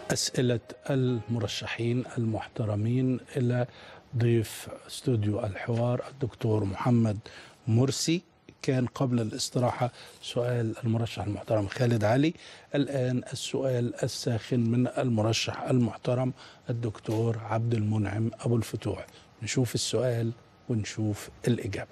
أسئلة المرشحين المحترمين إلى ضيف استوديو الحوار الدكتور محمد مرسي كان قبل الاستراحة سؤال المرشح المحترم خالد علي الآن السؤال الساخن من المرشح المحترم الدكتور عبد المنعم أبو الفتوح نشوف السؤال ونشوف الإجابة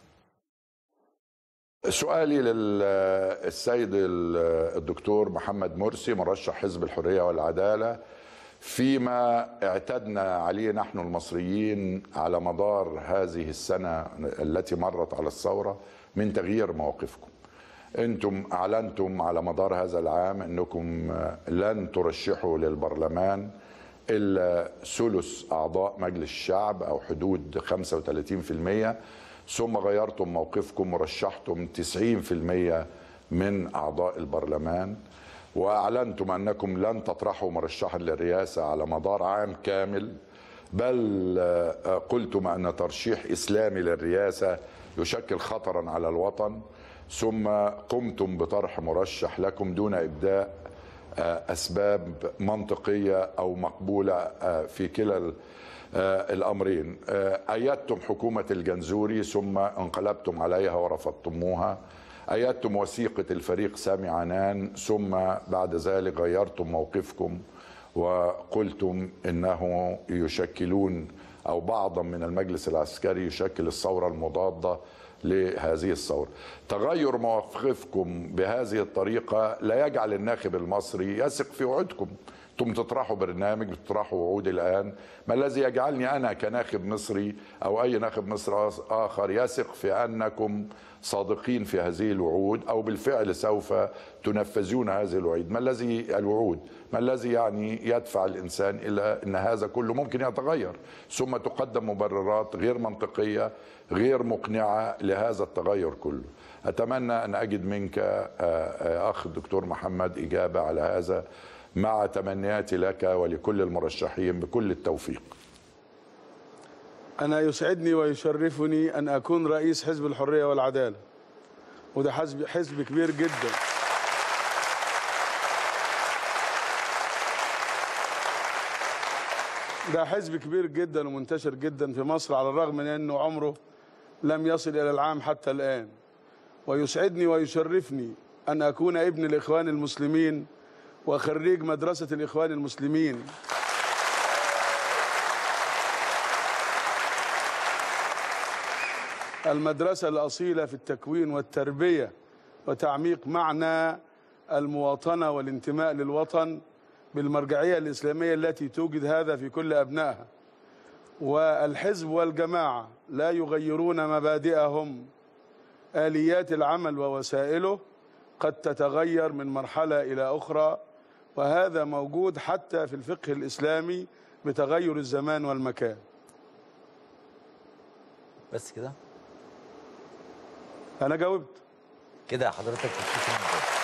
سؤالي للسيد الدكتور محمد مرسي مرشح حزب الحريه والعداله فيما اعتدنا عليه نحن المصريين على مدار هذه السنه التي مرت على الثوره من تغيير مواقفكم. انتم اعلنتم على مدار هذا العام انكم لن ترشحوا للبرلمان الا ثلث اعضاء مجلس الشعب او حدود 35% ثم غيرتم موقفكم ورشحتم 90% من اعضاء البرلمان واعلنتم انكم لن تطرحوا مرشحا للرئاسه على مدار عام كامل بل قلتم ان ترشيح اسلامي للرئاسه يشكل خطرا على الوطن ثم قمتم بطرح مرشح لكم دون ابداء اسباب منطقيه او مقبوله في كلا الامرين ايدتم حكومه الجنزوري ثم انقلبتم عليها ورفضتموها ايدتم وثيقه الفريق سامي عنان ثم بعد ذلك غيرتم موقفكم وقلتم انه يشكلون او بعضا من المجلس العسكري يشكل الثوره المضاده لهذه الثوره. تغير مواقفكم بهذه الطريقه لا يجعل الناخب المصري يثق في وعودكم. انتم تطرحوا برنامج بتطرحوا وعود الان ما الذي يجعلني انا كناخب مصري او اي ناخب مصري اخر يثق في انكم صادقين في هذه الوعود او بالفعل سوف تنفذون هذه الوعود ما الذي الوعود ما الذي يعني يدفع الانسان الى ان هذا كله ممكن يتغير ثم تقدم مبررات غير منطقيه غير مقنعه لهذا التغير كله اتمنى ان اجد منك اخ الدكتور محمد اجابه على هذا مع تمنياتي لك ولكل المرشحين بكل التوفيق أنا يسعدني ويشرفني أن أكون رئيس حزب الحرية والعدالة وده حزب, حزب كبير جدا ده حزب كبير جدا ومنتشر جدا في مصر على الرغم من أنه عمره لم يصل إلى العام حتى الآن ويسعدني ويشرفني أن أكون ابن الإخوان المسلمين وخريج مدرسة الإخوان المسلمين المدرسة الأصيلة في التكوين والتربية وتعميق معنى المواطنة والانتماء للوطن بالمرجعية الإسلامية التي توجد هذا في كل أبنائها والحزب والجماعة لا يغيرون مبادئهم آليات العمل ووسائله قد تتغير من مرحلة إلى أخرى وهذا موجود حتى في الفقه الإسلامي بتغير الزمان والمكان بس كده أنا جاوبت كده حضرتك تشوف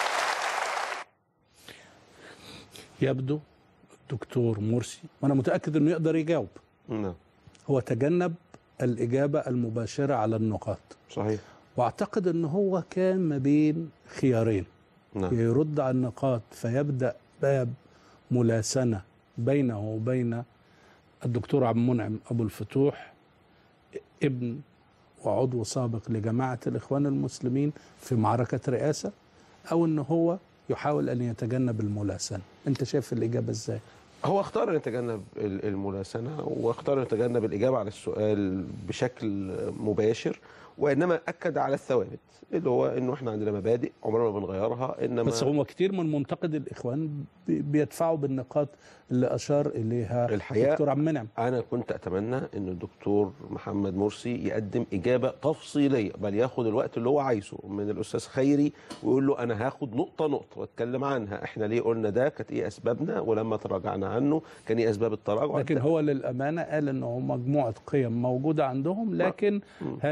يبدو الدكتور مرسي وانا متاكد انه يقدر يجاوب نعم هو تجنب الاجابه المباشره على النقاط صحيح واعتقد ان هو كان ما بين خيارين نعم يرد على النقاط فيبدا باب ملاسنه بينه وبين الدكتور عبد المنعم ابو الفتوح ابن وعضو سابق لجماعه الاخوان المسلمين في معركه رئاسه او ان هو يحاول ان يتجنب الملاسنه انت شايف الاجابه ازاي هو اختار ان يتجنب ال- الملاسنه واختار ان يتجنب الاجابه على السؤال بشكل مباشر وانما اكد على الثوابت اللي هو انه احنا عندنا مبادئ عمرنا ما بنغيرها انما بس هم كتير من منتقد الاخوان بي- بيدفعوا بالنقاط اللي اشار اليها الحقيقة- الدكتور عبد المنعم انا كنت اتمنى ان الدكتور محمد مرسي يقدم اجابه تفصيليه بل ياخد الوقت اللي هو عايزه من الاستاذ خيري ويقول له انا هاخد نقطه نقطه واتكلم عنها احنا ليه قلنا ده كانت ايه اسبابنا ولما تراجعنا عنه كان ايه اسباب التراجع لكن هو للامانه قال انه مجموعه قيم موجوده عندهم لكن هذه الامور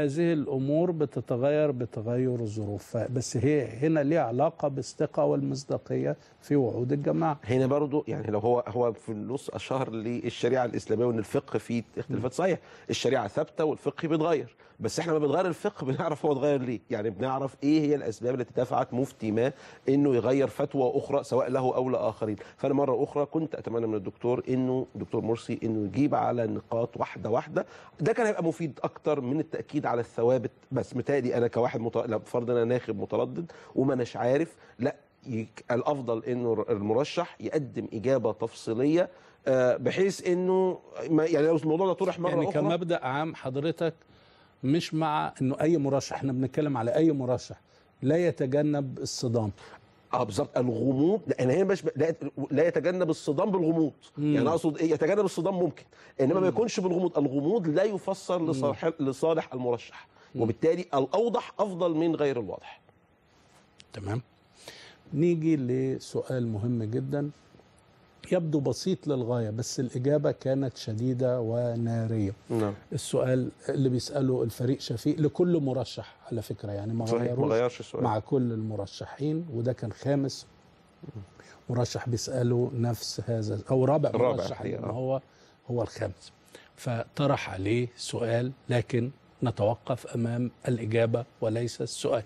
الامور بتتغير بتغير الظروف بس هي هنا ليها علاقه بالثقه والمصداقيه في وعود الجماعه هنا برضو يعني لو هو هو في النص اشار للشريعه الاسلاميه وان الفقه فيه اختلافات صحيح الشريعه ثابته والفقه بيتغير بس احنا لما بنغير الفقه بنعرف هو اتغير ليه يعني بنعرف ايه هي الاسباب التي دفعت مفتي ما انه يغير فتوى اخرى سواء له او لاخرين فانا مره اخرى كنت اتمنى من الدكتور انه دكتور مرسي انه يجيب على النقاط واحده واحده ده كان هيبقى مفيد اكتر من التاكيد على الثوابت بس متهيألي انا كواحد مت... لا فرض انا ناخب متردد وما اناش عارف لا يك... الافضل انه المرشح يقدم اجابه تفصيليه آه، بحيث انه ما يعني لو الموضوع ده طرح مره يعني اخرى كمبدا عام حضرتك مش مع انه اي مرشح احنا بنتكلم على اي مرشح لا يتجنب الصدام اه بالظبط الغموض لا انا هنا مش لا, لا يتجنب الصدام بالغموض مم. يعني اقصد ايه يتجنب الصدام ممكن انما ما يكونش بالغموض الغموض لا يفسر لصالح لصالح المرشح وبالتالي الاوضح افضل من غير الواضح تمام نيجي لسؤال مهم جدا يبدو بسيط للغايه بس الاجابه كانت شديده وناريه نعم السؤال اللي بيساله الفريق شفيق لكل مرشح على فكره يعني ما صحيح ما غيروش غيرش السؤال مع كل المرشحين وده كان خامس مرشح بيساله نفس هذا او رابع الرابع مرشح الحقيقة. لأن هو هو الخامس فطرح عليه سؤال لكن نتوقف امام الاجابه وليس السؤال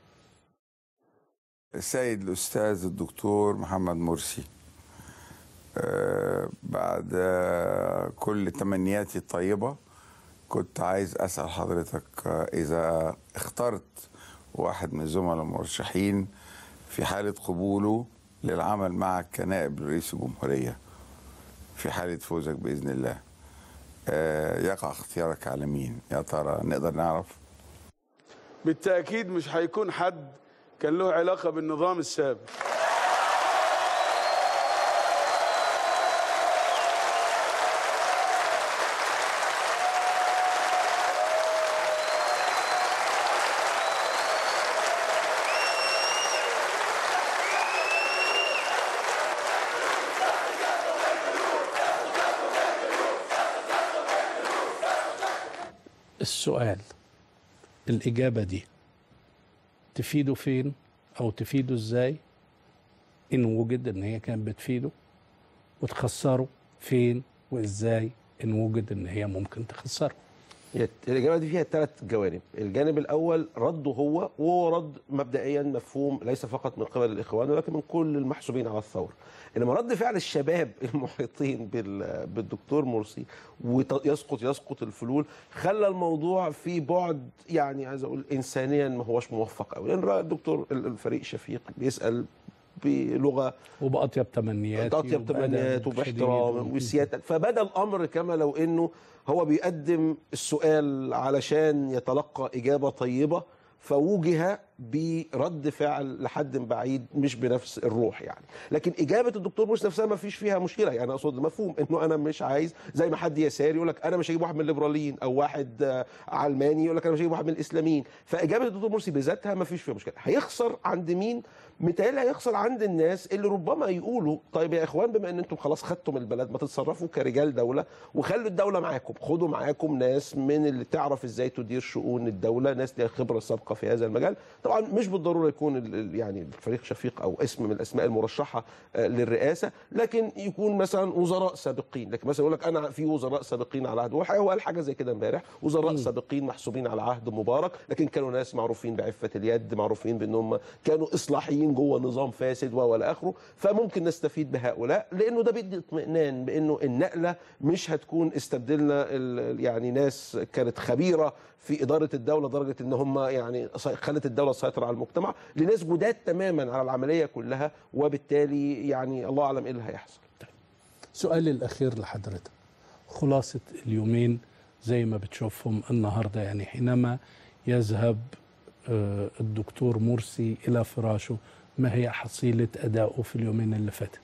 السيد الأستاذ الدكتور محمد مرسي آه، بعد آه، كل تمنياتي الطيبة كنت عايز أسأل حضرتك آه، إذا اخترت واحد من الزملاء المرشحين في حالة قبوله للعمل معك كنائب رئيس الجمهورية في حالة فوزك بإذن الله آه، يقع اختيارك على مين يا ترى نقدر نعرف بالتأكيد مش هيكون حد كان له علاقة بالنظام السابق السؤال الإجابة دي تفيده فين أو تفيده إزاي إن وجد إن هي كانت بتفيده وتخسره فين وإزاي إن وجد إن هي ممكن تخسره هي الإجابة دي فيها ثلاث جوانب الجانب الأول رده هو وهو رد مبدئيا مفهوم ليس فقط من قبل الإخوان ولكن من كل المحسوبين على الثورة إنما رد فعل الشباب المحيطين بال- بالدكتور مرسي ويسقط يسقط الفلول خلى الموضوع في بعد يعني عايز أقول إنسانيا ما هوش موفق أوي لأن رأى الدكتور الفريق شفيق بيسأل بلغة وبأطيب تمنيات اطيب تمنيات وباحترام وسياده فبدا الامر كما لو انه هو بيقدم السؤال علشان يتلقى اجابه طيبه فوجه برد فعل لحد بعيد مش بنفس الروح يعني لكن اجابه الدكتور مرسي نفسها ما فيش فيها مشكله يعني اقصد مفهوم انه انا مش عايز زي ما حد يساري يقول لك انا مش هجيب واحد من الليبراليين او واحد آه، علماني يقول لك انا مش هجيب واحد من الاسلاميين فاجابه الدكتور مرسي بذاتها ما فيش فيها مشكله هيخسر عند مين متهيألي هيخسر عند الناس اللي ربما يقولوا طيب يا اخوان بما ان انتم خلاص خدتم البلد ما تتصرفوا كرجال دوله وخلوا الدوله معاكم خدوا معاكم ناس من اللي تعرف ازاي تدير شؤون الدوله ناس ليها خبره سابقه في هذا المجال طبعا مش بالضروره يكون ال- ال- يعني الفريق شفيق او اسم من الاسماء المرشحه آه، للرئاسه لكن يكون مثلا وزراء سابقين لكن مثلا يقول لك انا في وزراء سابقين على عهد هو هو قال حاجه زي كده امبارح وزراء سابقين محسوبين على عهد مبارك لكن كانوا ناس معروفين بعفه اليد معروفين بانهم كانوا اصلاحيين جوه نظام فاسد و- والى اخره فممكن نستفيد بهؤلاء لانه ده بيدي اطمئنان بانه النقله مش هتكون استبدلنا ال- يعني ناس كانت خبيره في اداره الدوله لدرجه ان هم يعني سي- خلت الدوله تسيطر على المجتمع لناس جداد تماما على العمليه كلها وبالتالي يعني الله اعلم ايه اللي هيحصل سؤالي الأخير لحضرتك خلاصة اليومين زي ما بتشوفهم النهاردة يعني حينما يذهب آه، الدكتور مرسي إلى فراشه ما هي حصيلة أدائه في اليومين اللي فاتت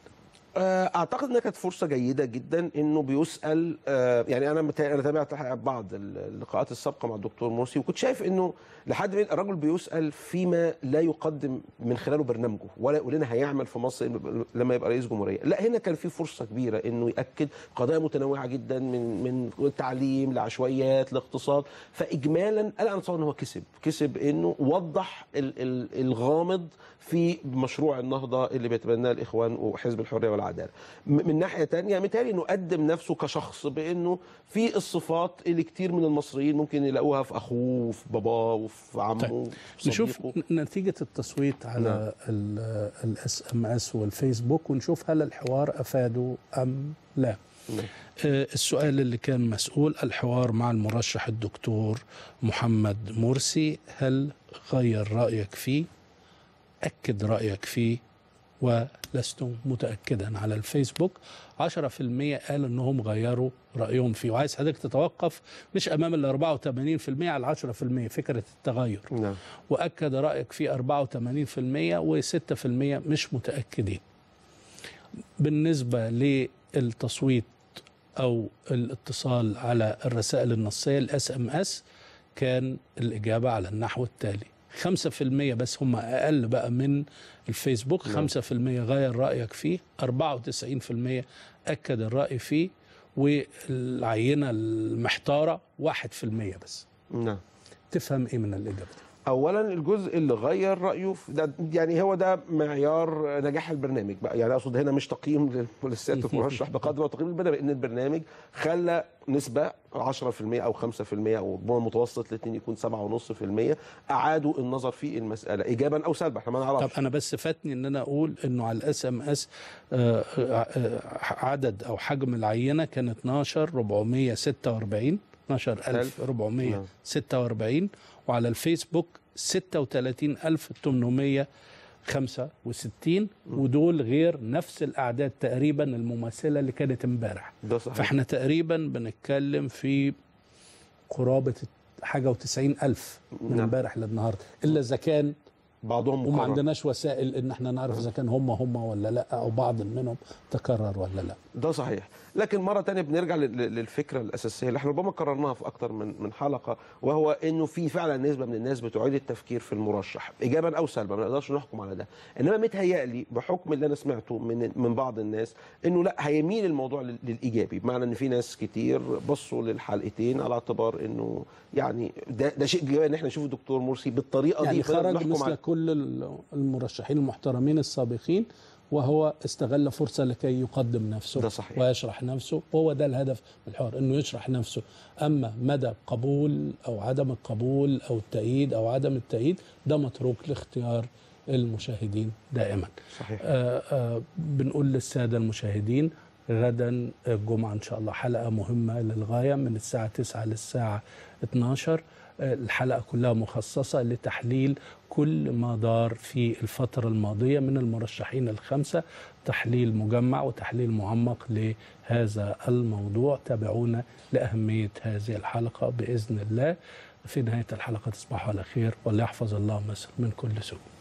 آه، اعتقد انها كانت فرصه جيده جدا انه بيسال آه، يعني انا متا- انا تابعت بعض اللقاءات السابقه مع الدكتور مرسي وكنت شايف انه لحد ما الرجل بيسال فيما لا يقدم من خلاله برنامجه ولا يقول لنا هيعمل في مصر لما يبقى رئيس جمهوريه لا هنا كان في فرصه كبيره انه ياكد قضايا متنوعه جدا من من التعليم لعشوائيات لاقتصاد فاجمالا انا اتصور ان هو كسب كسب انه وضح ال- ال- الغامض في مشروع النهضه اللي بيتبناه الاخوان وحزب الحريه والعداله. م- من ناحيه تانية متهيألي انه قدم نفسه كشخص بانه في الصفات اللي كتير من المصريين ممكن يلاقوها في اخوه وفي باباه وفي عمه طيب وفي نشوف صديقه. ن- نتيجة التصويت على الاس ام اس والفيسبوك ونشوف هل الحوار افاده ام لا نعم. آه، السؤال اللي كان مسؤول الحوار مع المرشح الدكتور محمد مرسي هل غير رأيك فيه أكد رأيك فيه ولست متأكدا على الفيسبوك 10% قال أنهم غيروا رأيهم فيه وعايز حضرتك تتوقف مش أمام ال 84% على 10% فكرة التغير نعم واكد رايك في 84% و6% مش متاكدين. بالنسبه للتصويت او الاتصال على الرسائل النصيه الاس ام اس كان الاجابه على النحو التالي 5% بس هم اقل بقى من الفيسبوك 5% غير رايك فيه 94% اكد الراي فيه والعينه المحتاره 1% بس نعم تفهم ايه من الاجابه دي؟ اولا الجزء اللي غير رايه في ده يعني هو ده معيار نجاح البرنامج بقى يعني اقصد هنا مش تقييم لل- للسياده المرشح بقدر ما تقييم البرنامج ان البرنامج خلى نسبه 10% او 5% او متوسط الاثنين يكون 7.5% اعادوا النظر في المساله ايجابا او سلبا احنا ما طب نعرفش انا بس فاتني ان انا اقول انه على الاس ام اس عدد او حجم العينه كان 12 446 12446 وعلى الفيسبوك 36865 ودول غير نفس الاعداد تقريبا المماثله اللي كانت امبارح ده صحيح فاحنا تقريبا بنتكلم في قرابه حاجه و90 الف من نعم. امبارح للنهارده الا اذا كان بعضهم وما مقرر. عندناش وسائل ان احنا نعرف اذا كان هم هم ولا لا او بعض منهم تكرر ولا لا ده صحيح لكن مرة تانية بنرجع لل- لل- للفكرة الأساسية اللي احنا ربما كررناها في أكتر من من حلقة وهو إنه في فعلا نسبة من الناس بتعيد التفكير في المرشح إيجابا أو سلبا ما نقدرش نحكم على ده إنما متهيألي بحكم اللي أنا سمعته من من بعض الناس إنه لا هيميل الموضوع لل- للإيجابي بمعنى إن في ناس كتير بصوا للحلقتين على اعتبار إنه يعني ده ده شيء إيجابي إن احنا نشوف الدكتور مرسي بالطريقة يعني دي فنقدر خرج نحكم مثل على- كل ال- المرشحين المحترمين السابقين وهو استغل فرصة لكي يقدم نفسه ده صحيح. ويشرح نفسه وهو ده الهدف من الحوار انه يشرح نفسه اما مدى قبول او عدم القبول او التأييد او عدم التأييد ده متروك لاختيار المشاهدين دائما صحيح آه آه بنقول للسادة المشاهدين غدا الجمعة إن شاء الله حلقة مهمة للغاية من الساعة 9 للساعة 12 آه الحلقة كلها مخصصة لتحليل كل ما دار في الفترة الماضية من المرشحين الخمسة تحليل مجمع وتحليل معمق لهذا الموضوع تابعونا لأهمية هذه الحلقة بإذن الله في نهاية الحلقة تصبحوا على خير وليحفظ الله مصر من كل سوء